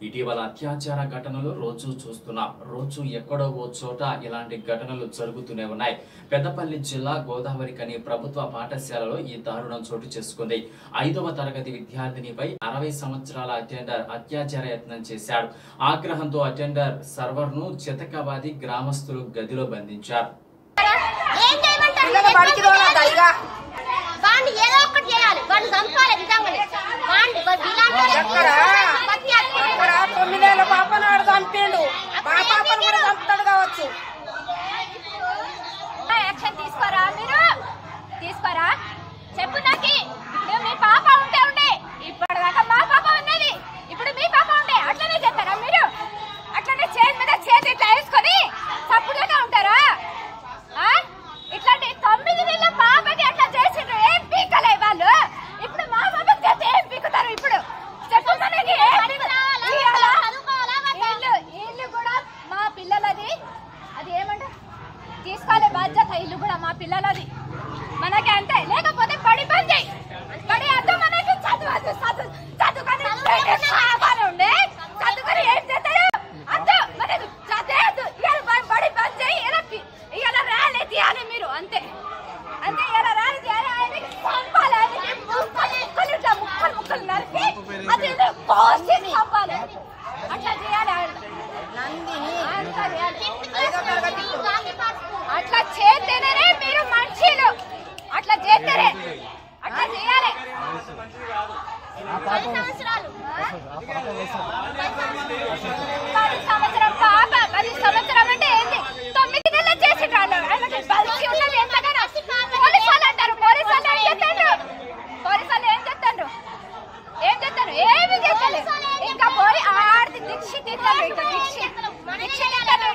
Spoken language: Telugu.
ఇటీవల అత్యాచార ఘటనలు రోజు చూస్తున్నాం రోజు ఎక్కడో ఓ చోట ఇలాంటి ఘటనలు జరుగుతూనే ఉన్నాయి పెద్దపల్లి జిల్లా గోదావరి కని ప్రభుత్వ పాఠశాలలో ఈ దారుణం చోటు చేసుకుంది ఐదవ తరగతి విద్యార్థినిపై అరవై సంవత్సరాల అటెండర్ అత్యాచార యత్నం చేశాడు ఆగ్రహంతో అటెండర్ సర్వర్ ను చితకబాది గ్రామస్తులు గదిలో బంధించారు ఏం చేయమంటారు పిల్లలు బడికి తోలొద్దా ఇక? వాడిని ఏదో ఒకటి చేయాలి వాడిని చంపాలి నిజంగానే వాడిని ఇలాంటి ఎక్కడ? ఇక్కడ తొమ్మిదేళ్ళ పాపనాడు చంపిండు మా పాపను కూడా చంపుతాడు కావచ్చు యాక్షన్ తీసుకోరా మీరు తీసుకోరా చెప్పు నాకు ఇప్పుడు మీ పాప ఉంటే ఉండే ఇప్పటిదాకా మా పాప ఉన్నది ఇప్పుడు మీ పాప ఉండే అట్లనే చెప్పారా మీరు అట్లనే చేతి మీద చేతి ఇట్లా వేసుకొని తప్పుడుగా ఉంటారా ఆ? ఇట్లాంటి తొమ్మిది నెలల పాపకి అట్లా చేసిండ్రు ఏం పీకలే వాళ్ళు ఇప్పుడు మా పాపకి చేస్తే ఏం పీకుతారు ఇప్పుడు చెప్పు మనకి ఏం పీకు- ఇయ్యాలా? ఇల్లు ఇల్లు కూడా మా పిల్లలది అది ఏమంటారు తీసుకోలే బాధ్యత ఇల్లు కూడా మా పిల్లలది మనకి అంతే లేకపోతే పడి పని చేయి పడి అంతా మనకి చదవదు చదువు చదువుకొని కావాలి ఉండే చదువుకొని ఏం చేస్తారు అంతా మనకి చదివేది ఇవాళ ప- పడి పని చేయి ఇలా పి- ఇలా ర్యాలీ తీయాలి మీరు అంతే అంతే ఇలా ర్యాలీ తీయాలి ఆయనకి చంపాలి ఆయనకి ముక్కలు ముక్కలు ఇట్లా ముక్కలు ముక్కలు నరికి అది ఇది కోసి చంపాలి అట్లా చేయాలి ఆయన అంతా చేయాలి. అట్లా చేస్తేనే మీరు మనుషులు అట్లా చేస్తేనే అట్లా చేయాలి పది సంవత్సరాలు పది సంవత్సరం పాప పది సంవత్సరం అంటే ఏంది తొమ్మిది నెలలు చేసి ఆయనకి బలిసి ఉన్నది ఎంతగానో పోలీసు వాళ్ళు అంటారు పోలీసు వాళ్ళు ఏం చేస్తారు పోలీసు వాళ్ళు ఏం చేస్తారు ఏం చేస్తారు ఏమి చేస్తారు ఇంకా పోయి ఆడిది దీక్ష తీస్తారు ఇంకా దీక్ష దీక్ష తీస్తారు